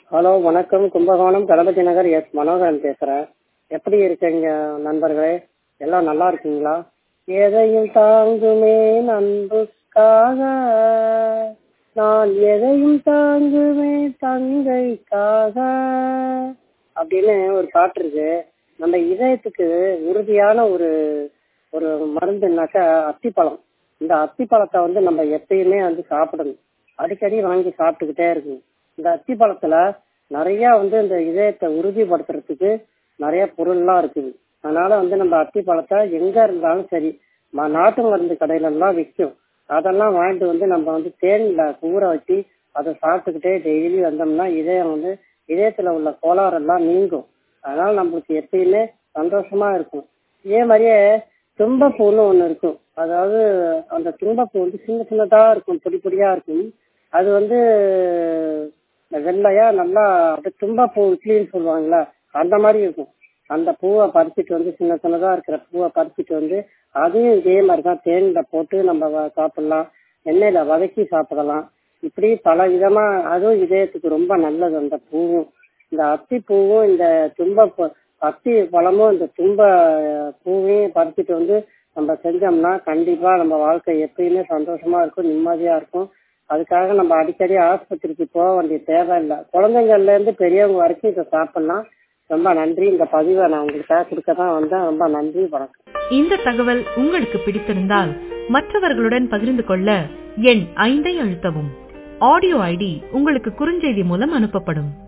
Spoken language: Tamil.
ஹலோ வணக்கம் கும்பகோணம் கணபதி நகர் எஸ் மனோகரன் பேசுகிறேன் எப்படி இருக்கீங்க நண்பர்களே எல்லாம் நல்லா இருக்கீங்களா எதையும் தாங்குமே அன்புக்காக நான் எதையும் தாங்குவேன் தங்கைக்காக அப்படின்னு ஒரு பாட்டு இருக்கு நம்ம இதயத்துக்கு உறுதியான ஒரு ஒரு மருந்துனாக்கா அத்திப்பழம் இந்த அத்திப்பழத்தை வந்து நம்ம எப்பயுமே வந்து சாப்பிடணும் அடிக்கடி வாங்கி சாப்பிட்டுக்கிட்டே இருக்கணும் இந்த அத்திப்பழத்துல நிறைய வந்து இந்த இதயத்தை உறுதிப்படுத்துறதுக்கு நிறைய பொருள்லாம் இருக்குது அதனால வந்து நம்ம அத்திப்பழத்தை எங்க இருந்தாலும் சரி ம- நாட்டு மருந்து கடையில எல்லாம் விற்கும் அதெல்லாம் வாங்கிட்டு வந்து நம்ம வந்து தேன்ல ஊற வச்சு அதை சாப்பிட்டுக்கிட்டே டெய்லி வந்தோம்னா இதயம் வந்து இதயத்துல உள்ள கோளாறு எல்லாம் நீங்கும் அதனால நம்மளுக்கு எப்பயுமே சந்தோஷமா இருக்கும் இதே மாதிரியே தும்பப்பூன்னு ஒண்ணு இருக்கும் அதாவது அந்த தும்பப்பூ வந்து சின்ன சின்னதா இருக்கும் பொடி பொடியா இருக்கும் அது வந்து வெள்ளையா நல்லா அப்படியே தும்பப்பூ இட்லின்னு சொல்லுவாங்கல்ல அந்த மாதிரி இருக்கும் அந்த பூவை பறிச்சுட்டு வந்து சின்ன சின்னதா இருக்கிற பூவை பறிச்சுட்டு வந்து அதையும் இதே மாதிரி தான் தேன்ல போட்டு நம்ம வ- சாப்பிடலாம் எண்ணெயில வதக்கி சாப்பிடலாம் இப்படி பல விதமா அதுவும் இதயத்துக்கு ரொம்ப நல்லது அந்த பூவும் இந்த அத்தி பூவும் இந்த தும்ப ப- அத்தி பழமும் இந்த தும்ப அஹ், பூவையும் பறிச்சுட்டு வந்து நம்ம செஞ்சோம்னா கண்டிப்பா நம்ம வாழ்க்கை எப்பயுமே சந்தோஷமா இருக்கும் நிம்மதியா இருக்கும் அதுக்காக நம்ம அடிக்கடி ஆஸ்பத்திரிக்கு போக வேண்டிய தேவையில்லை குழந்தைங்கள்ல இருந்து பெரியவங்க வரைக்கும் இதை சாப்பிடலாம் ரொம்ப நன்றி இந்த பதிவை நான் உங்களுக்காக கொடுக்க தான் வந்தேன் ரொம்ப நன்றி வணக்கம் இந்த தகவல் உங்களுக்கு பிடித்திருந்தால் மற்றவர்களுடன் பகிர்ந்து கொள்ள எண் ஐந்தை அழுத்தவும் ஆடியோ ஐடி உங்களுக்கு குறுஞ்செய்தி மூலம் அனுப்பப்படும்